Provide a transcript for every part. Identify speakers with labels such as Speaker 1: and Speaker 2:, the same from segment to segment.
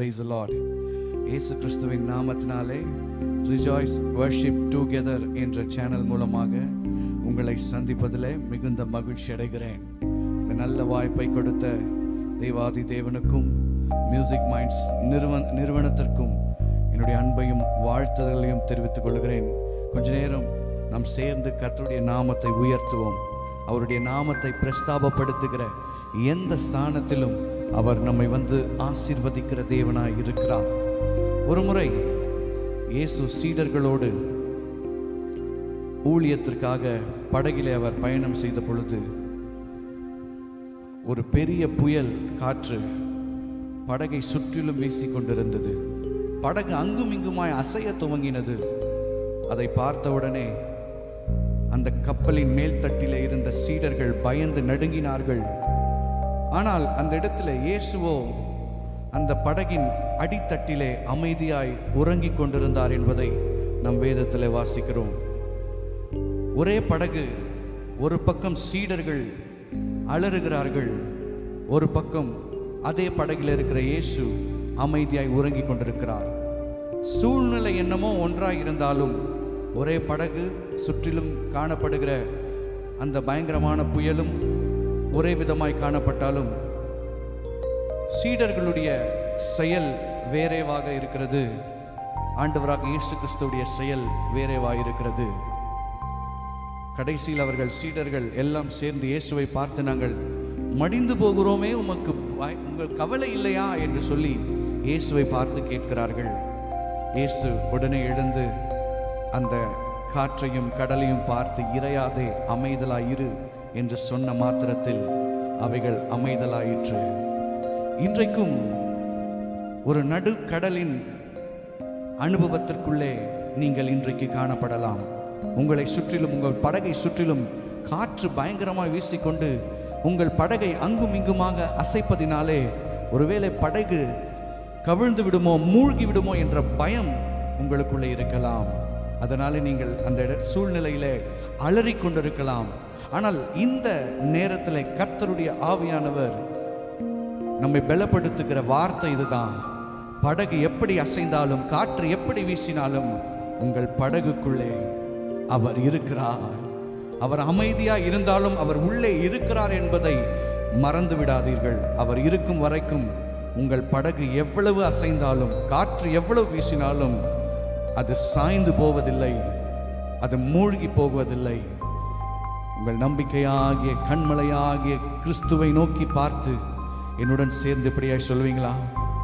Speaker 1: price Lord இயேசு கிறிஸ்துவின் நாமத்தினாலே ரிஜாய்ஸ் வர்ஷிப் டுகெதர் என்ற சேனல் மூலமாக உங்களை சந்திப்பதிலே மிகுந்த மகிழ்ச்சி அடைகிறேன் இந்த நல்ல வாய்ப்பை கொடுத்த தேவாதி தேவனுக்கும் மியூசிக் மைண்ட்ஸ் நிறுவன நிறுவனத்திற்கும் என்னுடைய அன்பையும் வாழ்த்துதலையும் தெரிவித்துக் கொள்கிறேன் கொஞ்ச நேரம் நாம் சேர்ந்து கர்த்தருடைய நாமத்தை உயர்த்துவோம் அவருடைய நாமத்தை பிரஸ்தாபப்படுத்துகிற எந்த ஸ்தானத்திலும் அவர் நம்மை வந்து ஆசீர்வதிக்கிற தேவனாய் இருக்கிறார் ஒரு முறை இயேசு சீடர்களோடு ஊழியத்திற்காக படகிலே அவர் பயணம் செய்த பொழுது ஒரு பெரிய புயல் காற்று படகை சுற்றிலும் வீசிக் கொண்டிருந்தது படகு அங்கும் இங்குமாய் அசைய துவங்கினது அதை பார்த்தவுடனே அந்த கப்பலின் மேல் தட்டிலே இருந்த சீடர்கள் பயந்து நடுங்கினார்கள் ஆனால் அந்த இடத்துல இயேசுவோ அந்த படகின் அடித்தட்டிலே அமைதியாய் உறங்கிக் கொண்டிருந்தார் என்பதை நம் வேதத்திலே வாசிக்கிறோம் ஒரே படகு ஒரு பக்கம் சீடர்கள் அலறுகிறார்கள் ஒரு பக்கம் அதே படகில் இருக்கிற இயேசு அமைதியாய் உறங்கிக் கொண்டிருக்கிறார் சூழ்நிலை என்னமோ ஒன்றாய் இருந்தாலும் ஒரே படகு சுற்றிலும் காணப்படுகிற அந்த பயங்கரமான புயலும் ஒரே விதமாய் காணப்பட்டாலும் சீடர்களுடைய செயல் வேறேவாக இருக்கிறது ஆண்டவராக இயேசு கிறிஸ்துவுடைய செயல் வேறேவாக இருக்கிறது கடைசியில் அவர்கள் சீடர்கள் எல்லாம் சேர்ந்து இயேசுவை பார்த்து நாங்கள் மடிந்து போகிறோமே உமக்கு பய- உங்கள் கவலை இல்லையா என்று சொல்லி இயேசுவை பார்த்து கேட்கிறார்கள் இயேசு உடனே எழுந்து அந்த காற்றையும் கடலையும் பார்த்து இறையாதே அமைதலாய் இரு என்று சொன்ன மாத்திரத்தில் அவைகள் அமைதலாயிற்று இன்றைக்கும் ஒரு நடுக்கடலின் அனுபவத்திற்குள்ளே நீங்கள் இன்றைக்கு காணப்படலாம் உங்களை சுற்றிலும் உங்கள் படகை சுற்றிலும் காற்று பயங்கரமாய் வீசிக்கொண்டு உங்கள் படகை அங்கும் இங்குமாக அசைப்பதினாலே ஒருவேளை படகு கவிழ்ந்து விடுமோ மூழ்கி விடுமோ என்ற பயம் உங்களுக்குள்ளே இருக்கலாம் அதனாலே நீங்கள் அந்த இட- சூழ்நிலையிலே அலறிக் கொண்டிருக்கலாம் ஆனால் இந்த நேரத்தில் கர்த்தருடைய ஆவியானவர் நம்மை பலப்படுத்துகிற வார்த்தை இதுதான் படகு எப்படி அசைந்தாலும் காற்று எப்படி வீசினாலும் உங்கள் படகுக்குள்ளே அவர் இருக்கிறார் அவர் அமைதியா இருந்தாலும் அவர் உள்ளே இருக்கிறார் என்பதை மறந்து விடாதீர்கள் அவர் இருக்கும் வரைக்கும் உங்கள் படகு எவ்வளவு அசைந்தாலும் காற்று எவ்வளவு வீசினாலும் அது சாய்ந்து போவதில்லை அது மூழ்கி போவதில்லை உங்கள் நம்பிக்கையாகிய கண்மலையாகிய கிறிஸ்துவை நோக்கி பார்த்து என்னுடன் சேர்ந்து இப்படியாய் சொல்வீங்களா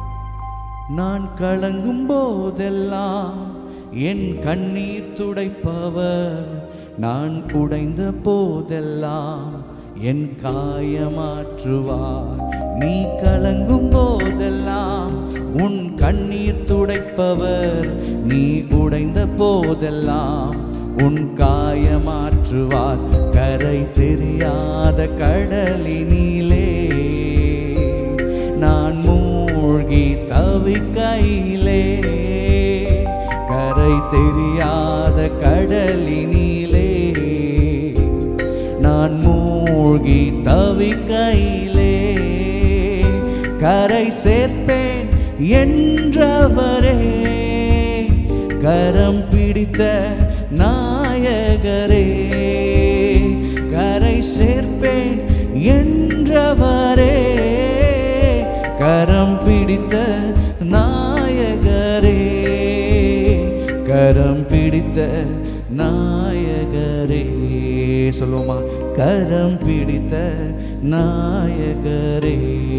Speaker 1: நான் கலங்கும் போதெல்லாம் என் கண்ணீர் துடைப்பவர் நான் உடைந்த போதெல்லாம் என் காயமாற்றுவார் நீ கலங்கும் போதெல்லாம் உன் கண்ணீர் துடைப்பவர் நீ உடைந்த போதெல்லாம் உன் காயமாற்றுவார் கரை தெரியாத கடலினிலே நான் மூழ்கி தவிக்கையிலே கரை தெரியாத கடலினிலே நான் மூழ்கி தவிக்கையிலே கரை சேர்ப்பேன் என்றவரே கரம் பிடித்த நாயகரே கரை சேர்ப்பேன் என்றவரே கரம் பிடித்த நாயகரே கரம் பிடித்த நாயகரே சொல்லுவோமா கரம் பிடித்த நாயகரே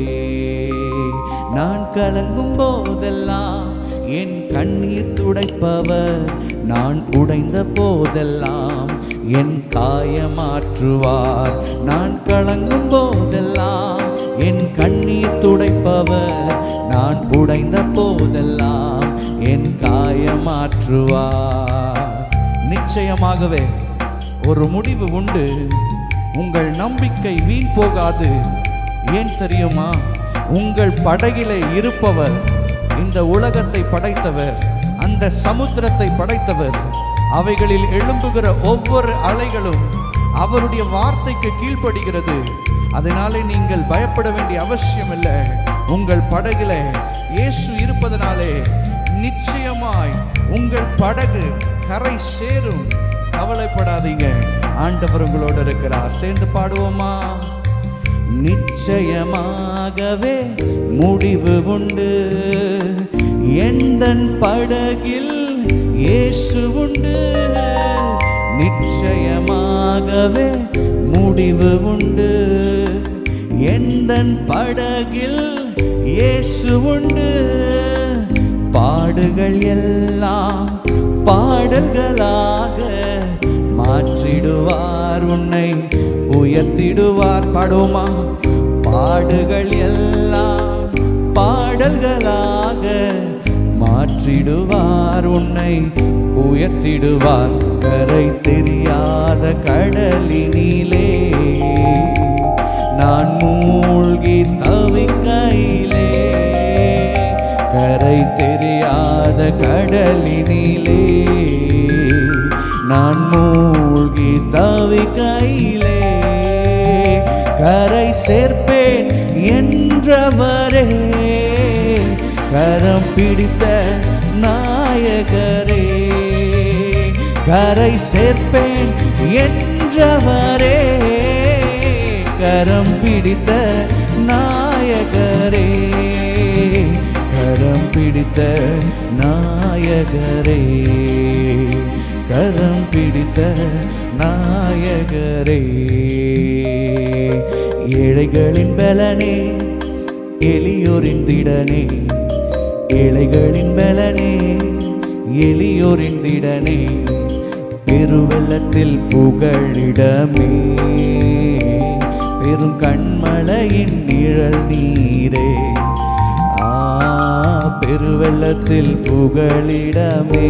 Speaker 1: நான் கலங்கும் போதெல்லாம் என் கண்ணீர் துடைப்பவர் நான் உடைந்த போதெல்லாம் என் காயமாற்றுவார் நான் கலங்கும் போதெல்லாம் என் கண்ணீர் துடைப்பவர் நான் உடைந்த போதெல்லாம் என் காயமாற்றுவார் நிச்சயமாகவே ஒரு முடிவு உண்டு உங்கள் நம்பிக்கை வீண் போகாது ஏன் தெரியுமா உங்கள் படகிலே இருப்பவர் இந்த உலகத்தை படைத்தவர் அந்த சமுத்திரத்தை படைத்தவர் அவைகளில் எழும்புகிற ஒவ்வொரு அலைகளும் அவருடைய வார்த்தைக்கு கீழ்ப்படுகிறது அதனாலே நீங்கள் பயப்பட வேண்டிய அவசியம் இல்லை உங்கள் படகிலே இயேசு இருப்பதனாலே நிச்சயமாய் உங்கள் படகு கரை சேரும் கவலைப்படாதீங்க ஆண்டவர் உங்களோடு இருக்கிறார் சேர்ந்து பாடுவோமா நிச்சயமாகவே முடிவு உண்டு எந்தன் படகில் இயேசு உண்டு நிச்சயமாகவே முடிவு உண்டு எந்தன் படகில் இயேசு உண்டு பாடுகள் எல்லாம் பாடல்களாக மாற்றிடுவார் உன்னை உயர்த்திடுவார் பாடுமா பாடுகள் எல்லாம் பாடல்களாக மாற்றிடுவார் உன்னை உயர்த்திடுவார் கரை தெரியாத கடலினிலே நான் மூழ்கி தவிக்கையிலே கரை தெரியாத கடலினிலே நான் மூழ்கி தவிக்கையிலே கரை சேர்ப்பேன் என்றவரே கரம் பிடித்த நாயகரே கரை சேர்ப்பேன் என்றவரே கரம் பிடித்த நாயகரே கரம் பிடித்த நாயகரே கரம் பிடித்த நாயகரே ஏழைகளின் பலனே எளியோரின் திடனே ஏழைகளின் பலனே எளியோரின் திடனே பெருவெள்ளத்தில் புகழிடமே பெரும் கண்மலையின் நிழல் நீரே ஆ பெருவெள்ளத்தில் புகழிடமே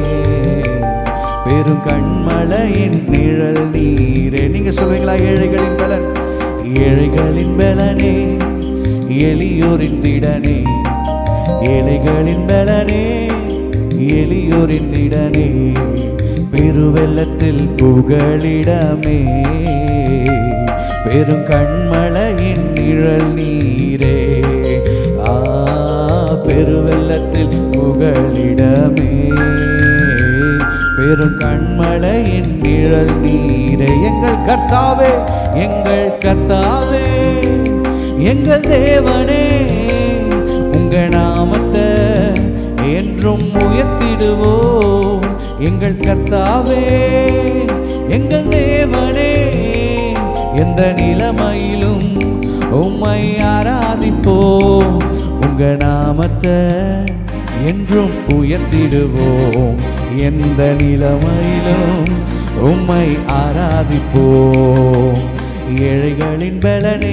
Speaker 1: பெரும் கண்மலையின் நிழல் நீரே நீங்க சொல்வீங்களா ஏழைகளின் பலன் ஏழைகளின் பலனே எளியோரின் திடனே ஏழைகளின் பலனே எளியோரின் திடனே பெருவெள்ளத்தில் புகழிடமே பெரும் கண்மலையின் நிழல் நீரே ஆ பெருவெள்ளத்தில் புகழிடமே பெரும் கண்மலையின் நிழல் நீரே எங்கள் கர்த்தாவே எங்கள் கர்த்தாவே எங்கள் தேவனே உங்க நாமத்தை என்றும் உயர்த்திடுவோம் எங்கள் கர்த்தாவே எங்கள் தேவனே எந்த நிலைமையிலும் உம்மை ஆராதிப்போம் உங்க நாமத்தை என்றும் உயர்த்திடுவோம் எந்த நிலைமையிலும் உம்மை ஆராதிப்போம் ஏழைகளின் பலனே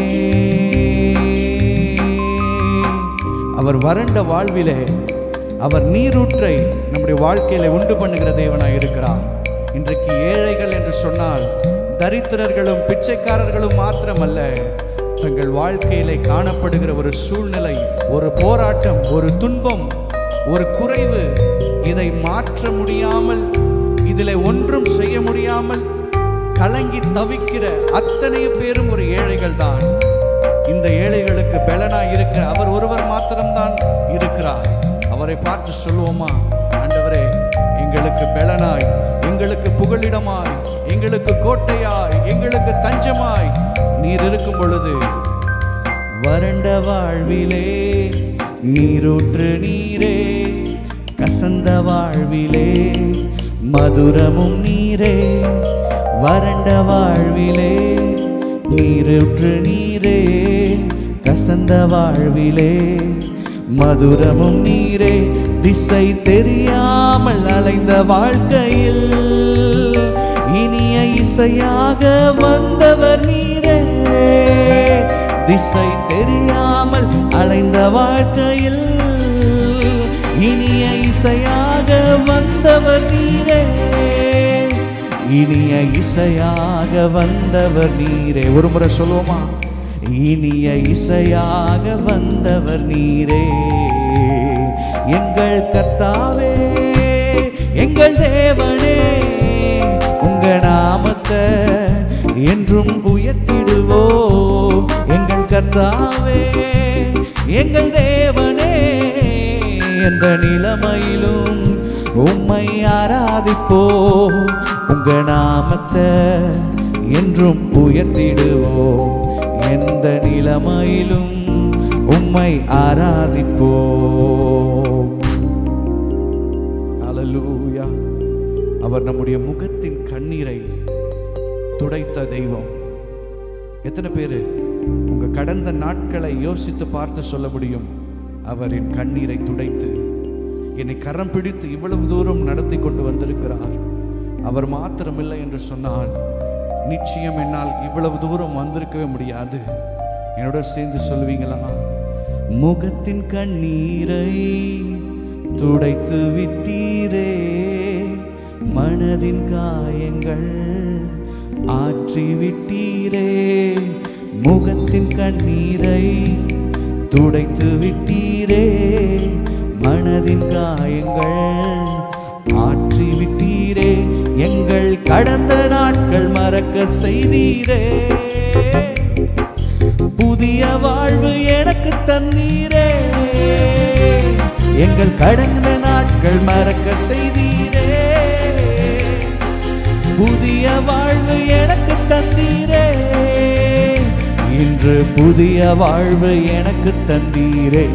Speaker 1: அவர் வறண்ட வாழ்விலே அவர் நீரூற்றை நம்முடைய வாழ்க்கையில உண்டு பண்ணுகிற தேவனாய் இருக்கிறார் இன்றைக்கு ஏழைகள் என்று சொன்னால் தரித்திரர்களும் பிச்சைக்காரர்களும் மாத்திரமல்ல தங்கள் வாழ்க்கையிலே காணப்படுகிற ஒரு சூழ்நிலை ஒரு போராட்டம் ஒரு துன்பம் ஒரு குறைவு இதை மாற்ற முடியாமல் இதில் ஒன்றும் செய்ய முடியாமல் கலங்கி தவிக்கிற அத்தனை பேரும் ஒரு ஏழைகள் தான் இந்த ஏழைகளுக்கு பலனாய் இருக்கிற அவர் ஒருவர் மாத்திரம்தான் இருக்கிறார் அவரை பார்த்து சொல்லுவோமா ஆண்டவரே எங்களுக்கு பலனாய் எங்களுக்கு புகலிடமாய் எங்களுக்கு கோட்டையாய் எங்களுக்கு தஞ்சமாய் நீர் இருக்கும் பொழுது வறண்ட வாழ்விலே நீரூற்று நீரே கசந்த வாழ்விலே மதுரமும் நீரே வறண்ட வாழ்விலே நீரூற்று நீரே கசந்த வாழ்விலே மதுரமும் நீரே திசை தெரியாமல் அலைந்த வாழ்க்கையில் இனிய இசையாக வந்தவர் நீரே திசை தெரியாமல் அலைந்த வாழ்க்கையில் இனிய இசையாக வந்தவர் நீரே இனிய இசையாக வந்தவர் நீரே ஒரு முறை சொல்லுவோமா இனிய இசையாக வந்தவர் நீரே எங்கள் கர்த்தாவே எங்கள் தேவனே உங்க நாமத்தை என்றும் உயர்த்திடுவோம் எங்கள் கர்த்தாவே எங்கள் தேவனே எந்த நிலைமையிலும் உம்மை ஆராதிப்போ உங்க நாமத்தை என்றும் உயர்த்திடுவோம் எந்த நிலைமையிலும் உம்மை ஆராதிப்போம் ஹalleluya அவர் நம்முடைய முகத்தின் கண்ணீரை துடைத்த தெய்வம் எத்தனை பேர் உங்க கடந்த நாட்களை யோசித்து பார்த்து சொல்ல முடியும் அவர் என் கண்ணீரை துடைத்து என்னை கரம் பிடித்து இவ்வளவு தூரம் நடத்தி கொண்டு வந்திருக்கிறார் அவர் மாத்திரமில்லை என்று சொன்னால் நிச்சயம் என்னால் இவ்வளவு தூரம் வந்திருக்கவே முடியாது என்னோட சேர்ந்து சொல்லுவீங்களா முகத்தின் கண்ணீரை துடைத்து விட்டீரே மனதின் காயங்கள் ஆற்றி விட்டீரே முகத்தின் கண்ணீரை துடைத்து விட்டீரே மனதின் காயங்கள் ஆற்றி விட்டீரே எங்கள் கடந்த நாட்கள் மறக்க செய்தீரே புதிய வாழ்வு எனக்கு தந்தீரே எங்கள் கடந்த நாட்கள் மறக்க செய்தீரே புதிய வாழ்வு எனக்கு தந்தீரே இன்று புதிய வாழ்வு எனக்கு தந்தீரே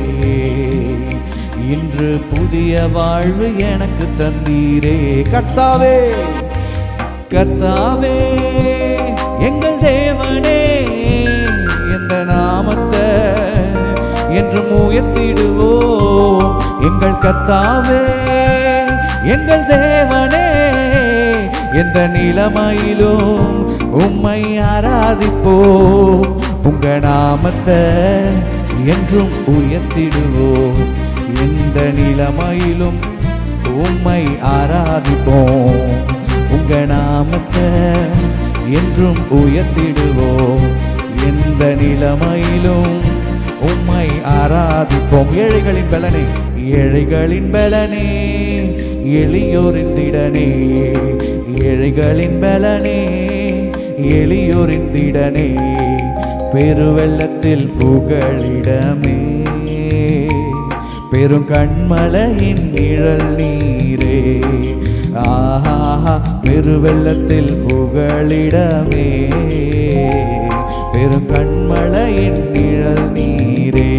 Speaker 1: இன்று புதிய வாழ்வு எனக்கு தந்தீரே கர்த்தாவே கர்த்தாவே எங்கள் தேவனே எந்த நாமத்தை என்றும் உயர்த்திடுவோம் எங்கள் கர்த்தாவே எங்கள் தேவனே எந்த நிலைமையிலும் உம்மை ஆராதிப்போம் உங்க நாமத்தை என்றும் உயர்த்திடுவோம் எந்த நிலைமையிலும் உம்மை ஆராதிப்போம் உங்க நாமத்தை என்றும் உயர்த்திடுவோம் எந்த நிலைமையிலும் உம்மை ஆராதிப்போம் ஏழைகளின் பலனே ஏழைகளின் பலனே எளியோரின் திடனே ஏழைகளின் பலனே எளியோரின் திடனே பெருவெள்ளத்தில் புகழிடமே பெரும் கண்மலையின் நிழல் நீரே ஆஹா பெருவெள்ளத்தில் புகழிடமே பெரும் கண்மலையின் நிழல் நீரே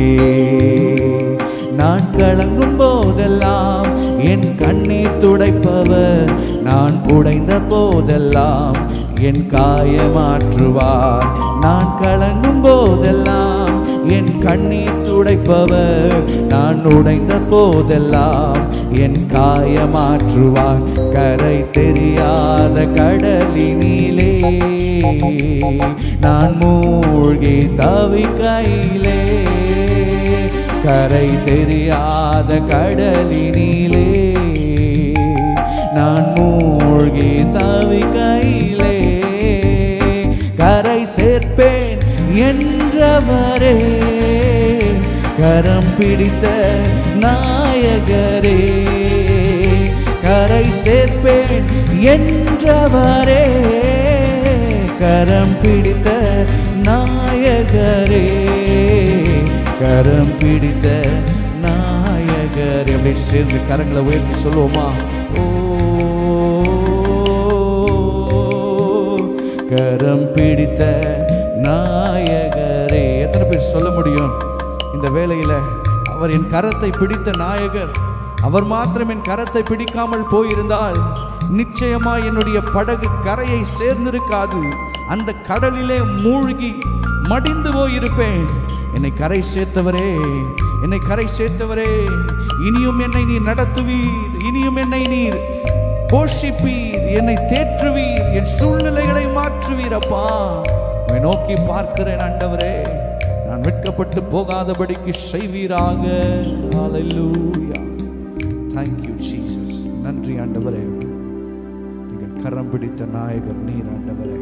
Speaker 1: நான் கலங்கும் போதெல்லாம் என் கண்ணீர் துடைப்பவர் நான் உடைந்த போதெல்லாம் என் காயமாற்றுவார் நான் கலங்கும் போதெல்லாம் என் கண்ணீர் துடைப்பவர் நான் உடைந்த போதெல்லாம் என் காயமாற்றுவார் கரை தெரியாத கடலினிலே நான் மூழ்கி தவிக்கையிலே கரை தெரியாத கடலினிலே நான் மூழ்கி தவிக்கையிலே கரை சேர்ப்பேன் என்றவரே கரம் பிடித்த நாயகரே கரை சேர்ப்பேன் என்றவரே கரம் பிடித்த நாயகரே கரம் பிடித்த நாயகரே அப்படி சேர்ந்து கரங்களை உயர்த்தி சொல்லுவோமா ஓ கரம் பிடித்த நாயகரே எத்தனை பேர் சொல்ல முடியும் இந்த வேளையில அவர் என் கரத்தை பிடித்த நாயகர் அவர் மாத்திரம் என் கரத்தை பிடிக்காமல் போயிருந்தால் நிச்சயமா என்னுடைய படகு கரையை சேர்ந்திருக்காது அந்த கடலிலே மூழ்கி மடிந்து போயிருப்பேன் என்னை கரை சேர்த்தவரே என்னை கரை சேர்த்தவரே இனியும் என்னை நீர் நடத்துவீர் இனியும் என்னை நீர் போஷிப்பீர் என்னை தேற்றுவீர் என் சூழ்நிலைகளை மாற்றுவீர் அப்பா உம்மை நோக்கி பார்க்கிறேன் ஆண்டவரே நான் வெட்கப்பட்டு போகாதபடிக்கு செய்வீராக ஹalleluya thank you jesus நன்றி ஆண்டவரே நீங்கள் கரம் பிடித்த நாயகர் நீர் ஆண்டவரே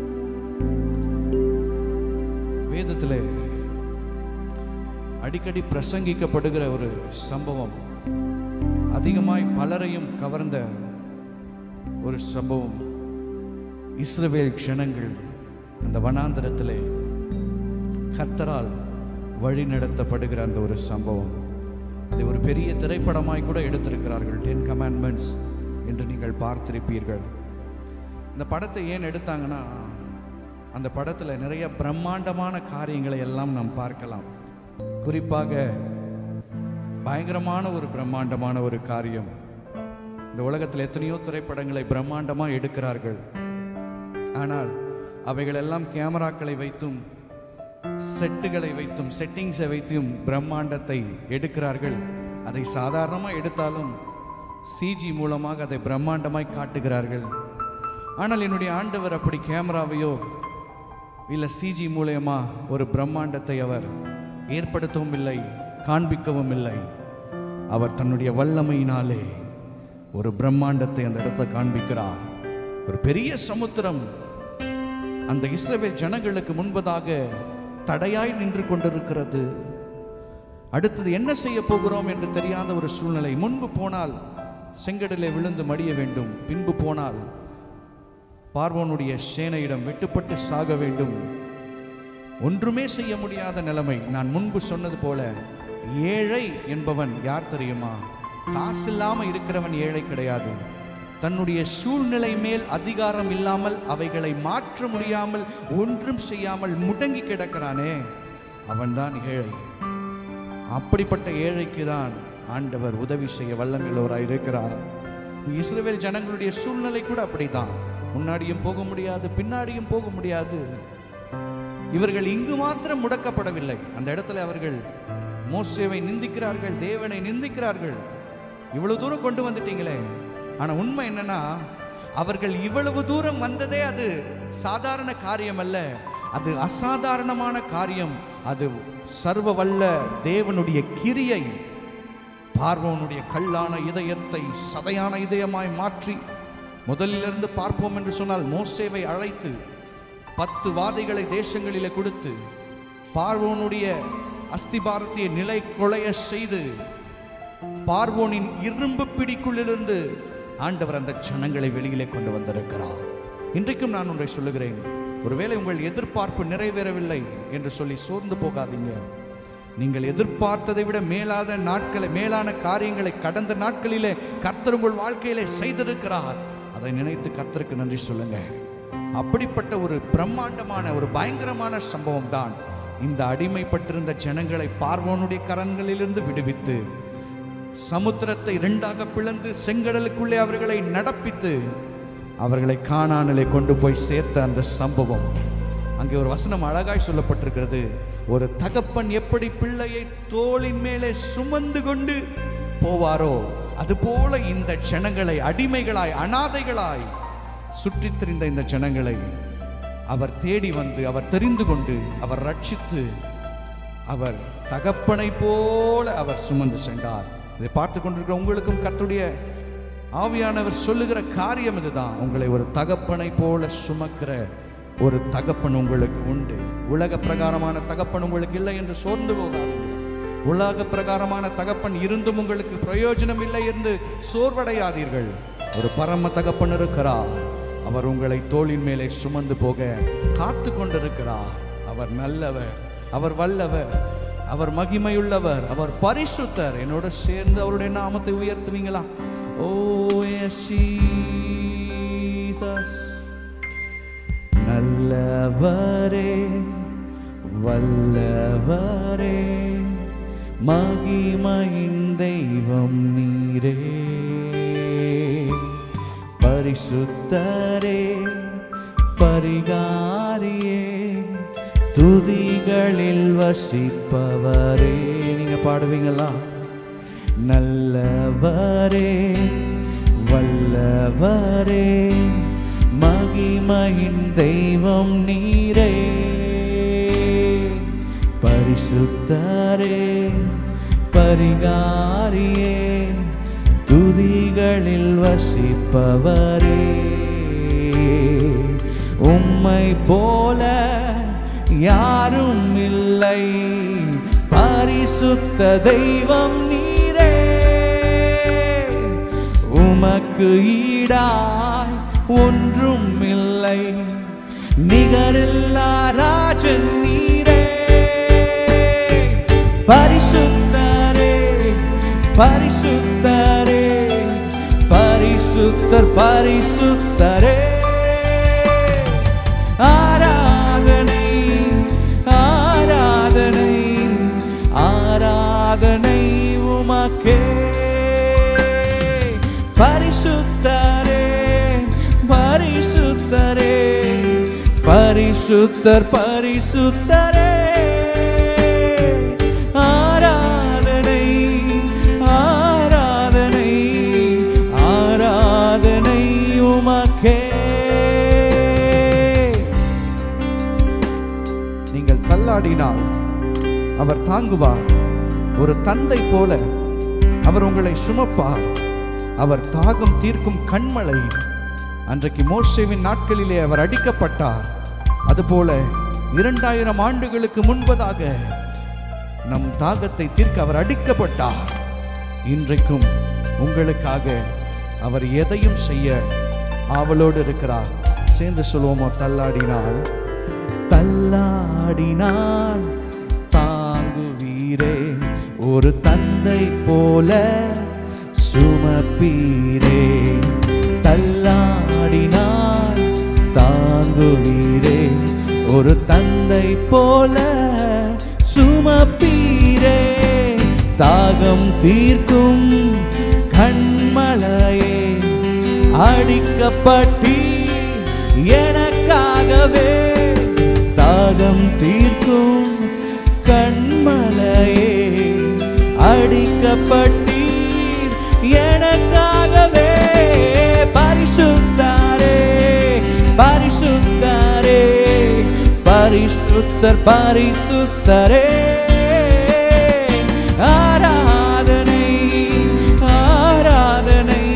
Speaker 1: வேதத்திலே அடிக்கடி பிரசங்கிக்கப்படுகிற ஒரு சம்பவம் அதிகமாய் பலரையும் கவர்ந்த ஒரு சம்பவம் இஸ்ரவேல் ஜனங்கள் அந்த வனாந்தரத்திலே கர்த்தரால் வழிநடத்தப்படுகிற அந்த ஒரு சம்பவம் அதை ஒரு பெரிய திரைப்படமாய் கூட எடுத்திருக்கிறார்கள் டென் கமாண்ட்மெண்ட்ஸ் என்று நீங்கள் பார்த்திருப்பீர்கள் இந்த படத்தை ஏன் எடுத்தாங்கன்னா அந்த படத்தில் நிறைய பிரம்மாண்டமான காரியங்களை எல்லாம் நாம் பார்க்கலாம் குறிப்பாக பயங்கரமான ஒரு பிரம்மாண்டமான ஒரு காரியம் இந்த உலகத்தில் எத்தனையோ திரைப்படங்களை பிரம்மாண்டமாக எடுக்கிறார்கள் ஆனால் அவைகளெல்லாம் கேமராக்களை வைத்தும் செட்டுகளை வைத்தும் செட்டிங்ஸை வைத்தும் பிரம்மாண்டத்தை எடுக்கிறார்கள் அதை சாதாரணமாக எடுத்தாலும் சிஜி மூலமாக அதை பிரம்மாண்டமாய் காட்டுகிறார்கள் ஆனால் என்னுடைய ஆண்டவர் அப்படி கேமராவையோ இல்லை சிஜி மூலயமா ஒரு பிரம்மாண்டத்தை அவர் ஏற்படுத்தவும் இல்லை காண்பிக்கவும் இல்லை அவர் தன்னுடைய வல்லமையினாலே ஒரு பிரம்மாண்டத்தை அந்த இடத்தை காண்பிக்கிறார் ஒரு பெரிய சமுத்திரம் அந்த இஸ்ரவேல் ஜனங்களுக்கு முன்பதாக தடையாய் நின்று கொண்டிருக்கிறது அடுத்தது என்ன செய்ய போகிறோம் என்று தெரியாத ஒரு சூழ்நிலை முன்பு போனால் செங்கடலை விழுந்து மடிய வேண்டும் பின்பு போனால் பார்வோனுடைய சேனையிடம் வெட்டுப்பட்டு சாக வேண்டும் ஒன்றுமே செய்ய முடியாத நிலைமை நான் முன்பு சொன்னது போல ஏழை என்பவன் யார் தெரியுமா காசு இல்லாம இருக்கிறவன் ஏழை கிடையாது தன்னுடைய சூழ்நிலை மேல் அதிகாரம் இல்லாமல் அவைகளை மாற்ற முடியாமல் ஒன்றும் செய்யாமல் முடங்கி கிடக்கிறானே அவன்தான் ஏழை அப்படிப்பட்ட ஏழைக்கு தான் ஆண்டவர் உதவி செய்ய வல்லமையுள்ளவராய் இருக்கிறார் இஸ்ரவேல் ஜனங்களுடைய சூழ்நிலை கூட அப்படிதான் முன்னாடியும் போக முடியாது பின்னாடியும் போக முடியாது இவர்கள் இங்கு மாத்திரம் முடக்கப்படவில்லை அந்த இடத்துல அவர்கள் மோசேவை நிந்திக்கிறார்கள் தேவனை நிந்திக்கிறார்கள் இவ்வளவு தூரம் கொண்டு வந்துட்டீங்களே ஆனா உண்மை என்னன்னா அவர்கள் இவ்வளவு தூரம் வந்ததே அது சாதாரண காரியம் அல்ல அது அசாதாரணமான காரியம் அது சர்வ வல்ல தேவனுடைய கிரியை பார்வோனுடைய கல்லான இதயத்தை சதையான இதயமாய் மாற்றி முதலிலிருந்து பார்ப்போம் என்று சொன்னால் மோசேவை அழைத்து பத்து வாதைகளை தேசங்களிலே கொடுத்து பார்வோனுடைய அஸ்திபாரத்தை நிலை கொலைய செய்து பார்வோனின் இரும்பு பிடிக்குள்ளிலிருந்து ஆண்டவர் அந்த ஜனங்களை வெளியிலே கொண்டு வந்திருக்கிறார் இன்றைக்கும் நான் ஒன்றை சொல்லுகிறேன் ஒருவேளை உங்கள் எதிர்பார்ப்பு நிறைவேறவில்லை என்று சொல்லி சோர்ந்து போகாதீங்க நீங்கள் எதிர்பார்த்ததை விட மேலாத நாட்களை மேலான காரியங்களை கடந்த நாட்களிலே கர்த்தர் உங்கள் வாழ்க்கையிலே செய்திருக்கிறார் அதை நினைத்து கர்த்தருக்கு நன்றி சொல்லுங்க அப்படிப்பட்ட ஒரு பிரம்மாண்டமான ஒரு பயங்கரமான சம்பவம் தான் இந்த அடிமைப்பட்டிருந்த ஜனங்களை பார்வோனுடைய கரங்களிலிருந்து விடுவித்து சமுத்திரத்தை இரண்டாக பிளந்து செங்கடலுக்குள்ளே அவர்களை நடப்பித்து அவர்களை காணானிலே கொண்டு போய் சேர்த்த அந்த சம்பவம் அங்கே ஒரு வசனம் அழகாய் சொல்லப்பட்டிருக்கிறது ஒரு தகப்பன் எப்படி பிள்ளையை தோளின் மேலே சுமந்து கொண்டு போவாரோ அதுபோல இந்த ஜனங்களை அடிமைகளாய் அனாதைகளாய் சுற்றித் திரிந்த இந்த ஜனங்களை அவர் தேடி வந்து அவர் தெரிந்து கொண்டு அவர் ரட்சித்து அவர் தகப்பனை போல அவர் சுமந்து சென்றார் இதை பார்த்து கொண்டிருக்கிற உங்களுக்கும் கர்த்தருடைய ஆவியானவர் சொல்லுகிற காரியம் இதுதான் உங்களை ஒரு தகப்பனை போல சுமக்கிற ஒரு தகப்பன் உங்களுக்கு உண்டு உலக பிரகாரமான தகப்பன் உங்களுக்கு இல்லை என்று சோர்ந்து போகாதீங்க உலக பிரகாரமான தகப்பன் இருந்தும் உங்களுக்கு பிரயோஜனம் இல்லை என்று சோர்வடையாதீர்கள் ஒரு பரம தகப்பன் இருக்கிறார் அவர் உங்களை தோளின் மேலே சுமந்து போக காத்து கொண்டிருக்கிறார் அவர் நல்லவர் அவர் வல்லவர் அவர் மகிமையுள்ளவர் அவர் பரிசுத்தர் என்னோட சேர்ந்து அவருடைய நாமத்தை உயர்த்துவீங்களா ஓ எஸ் ஜீசஸ் நல்லவரே வல்லவரே மகிமையின் தெய்வம் நீரே பரிசுத்தரே பரிகாரியே துதிகளில் வசிப்பவரே நீங்க பாடுவீங்களா நல்லவரே வல்லவரே மகிமையின் தெய்வம் நீரே பரிசுத்தரே பரிகாரியே துதிகளில் வசிப்பவரே உம்மை போல யாரும் இல்லை பரிசுத்த தெய்வம் நீரே உமக்கு ஈடாய் ஒன்றும் இல்லை நிகரில்லா ராஜன் நீரே பரிசுத்தரே ஆராதனை ஆராதனை ஆராதனை உமக்கே பரிசுத்தரே பரிசுத்தரே பரிசுத்தர் பரிசுத்தரே ஆராதனை ஆராதனை ஆராதனை உமக்கே நீங்கள் தள்ளாடினால் அவர் தாங்குவார் ஒரு தந்தை போல அவர் உங்களை சுமப்பார் அவர் தாகம் தீர்க்கும் கண்மலை அன்றைக்கு மோசேவின் நாட்களிலே அவர் அடிக்கப்பட்டார் அதுபோல இரண்டாயிரம் ஆண்டுகளுக்கு முன்பதாக நம் தாகத்தை தீர்க்க அவர் அடிக்கப்பட்டார் இன்றைக்கும் உங்களுக்காக அவர் எதையும் செய்ய ஆவலோடு இருக்கிறார் சேர்ந்து சொல்லுவோமோ தள்ளாடினால் தள்ளாடினால் தாங்குவீரே ஒரு தந்தை போல சுமப்பீரே தள்ளாடினால் தாங்குவீரே ஒரு தந்தை போல சுமப்பீரே தாகம் தீர்க்கும் கண்மலையே அடிக்கப்பட்டி எனக்காகவே தாகம் தீர்க்கும் கண்மலையே அடிக்கப்பட்டீர் எனக்காகவே பரிசுத்தாரே பரிசுத்தாரே பரிசுத்தர் பரிசுத்தரே ஆராதனை ஆராதனை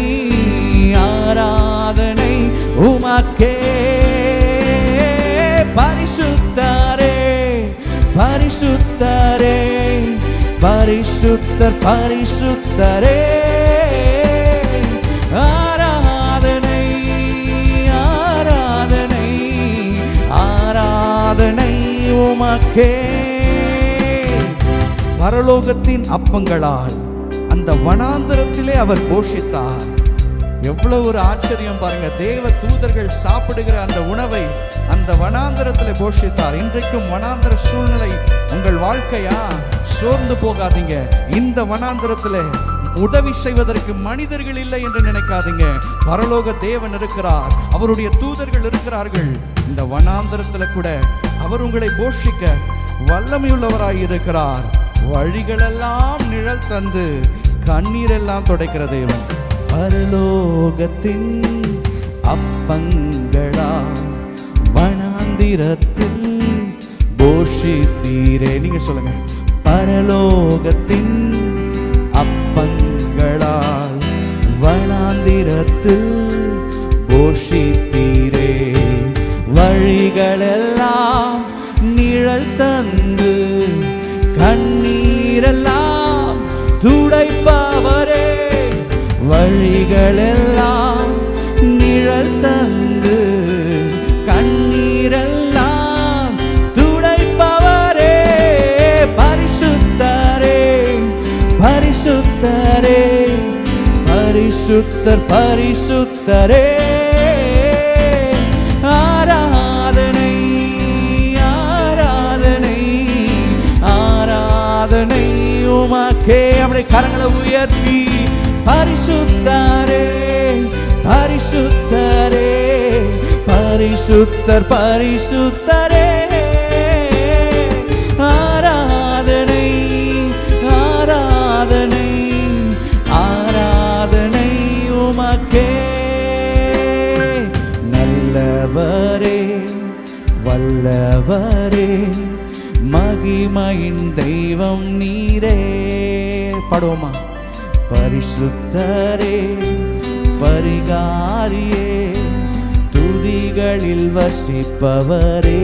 Speaker 1: ஆராதனை உமக்கே பரிசுத்தாரே பரிசுத்தரே பரிசுத்தர் பரிசுத்தரே ஆராதனை ஆராதனை ஆராதனை உமக்கே பரலோகத்தின் அப்பங்களால் அந்த வனாந்தரத்திலே அவர் போஷித்தார் எவ்வளவு ஒரு ஆச்சரியம் பாருங்க தேவ தூதர்கள் சாப்பிடுகிற அந்த உணவை அந்த வனாந்தரத்திலே போஷித்தார் இன்றைக்கும் வனாந்தர சூழ்நிலை உங்கள் வாழ்க்கையா சோர்ந்து போகாதீங்க இந்த வனாந்தரத்திலே உதவி செய்வதற்கு மனிதர்கள் இல்லை என்று நினைக்காதீங்க பரலோக தேவன் இருக்கிறார் அவருடைய தூதர்கள் இருக்கிறார்கள் இந்த வனாந்தரத்துல கூட அவர் உங்களை போஷிக்க வல்லமையுள்ளவராய் இருக்கிறார் வழிகளெல்லாம் நிழல் தந்து கண்ணீரெல்லாம் துடைக்கிற தேவன் பரலோகத்தின் அப்பங்களா வனாந்திரத்தில் போஷித்தீரே நீங்க சொல்லுங்க பரலோகத்தின் அப்பங்களால் வனாந்திரத்தில் போஷித்தீரே வழிகளெல்லாம் நிழல் தந்து கண்ணீரெல்லாம் துடைப்பவரே வழிகளெல்லாம் நிழல் தந்து கண்ணீரெல்லாம் துடைப்பவரே பரிசுத்தரே பரிசுத்தரே பரிசுத்தர் பரிசுத்தரே ஆராதனை ஆராதனை ஆராதனை உமக்கே அப்படி கரங்களை உயர்த்தி பரிசுத்தரே பரிசுத்தரே பரிசுத்தர் பரிசுத்தரே ஆராதனை ஆராதனை ஆராதனை உமக்கே நல்லவரே வல்லவரே மகிமையின் தெய்வம் நீரே படுவோமா பரிசுத்தரே பரிகாரியே துதிகளில் வசிப்பவரே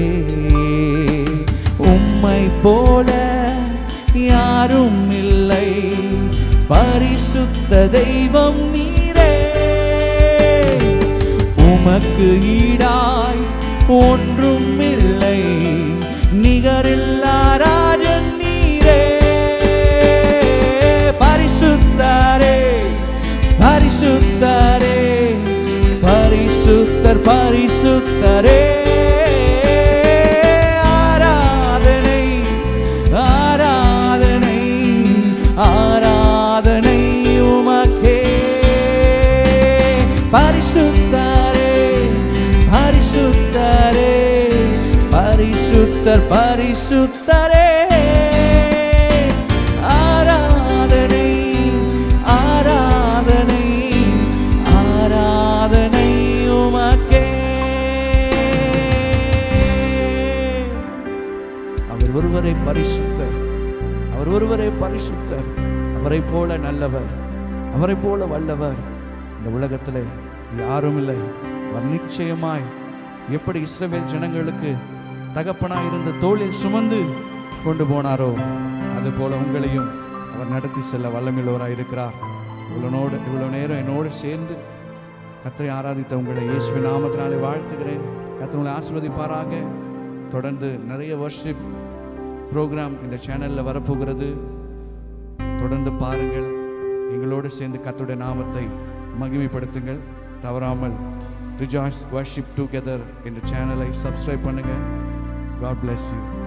Speaker 1: உம்மை போல யாரும் இல்லை பரிசுத்த தெய்வம் நீரே உமக்கு ஈடாய் ஒன்றும் இல்லை நிகரில்லா ராஜன் நீரே பரிசுத்தாரே பரிசுத்தாரே பரிசுத்தர் பரிசுத்தரே ஆராதனை ஆராதனை ஆராதனை உமக்கே அவர் ஒருவரை பரிசுத்தர் அவர் ஒருவரே பரிசுத்தர் அவரை போல நல்லவர் அவரை போல வல்லவர் இந்த உலகத்திலே யாரும் இல்லை அவர் நிச்சயமாய் எப்படி இஸ்ரவேல் ஜனங்களுக்கு தகப்பனாய் இருந்த தோளில் சுமந்து கொண்டு போனாரோ அது போல உங்களையும் அவர் நடத்தி செல்ல வல்லமில்லவராய் இருக்கிறார் இவ்வளோனோடு இவ்வளோ நேரம் என்னோடு சேர்ந்து கத்தரை ஆராதித்த உங்களை இயேசுவின் நாமத்தினாலே வாழ்த்துகிறேன் கத்தர் உங்களை ஆசீர்வதிப்பாராக தொடர்ந்து நிறைய வர்ஷிப் ப்ரோக்ராம் இந்த சேனலில் வரப்போகிறது தொடர்ந்து பாருங்கள் எங்களோடு சேர்ந்து கர்த்தருடைய நாமத்தை மகிமைப்படுத்துங்கள் தவறாமல் ரிஜாய்ஸ் வர்ஷிப் டுகெதர் என்ற சேனலை சப்ஸ்கிரைப் பண்ணுங்கள் காட் bless you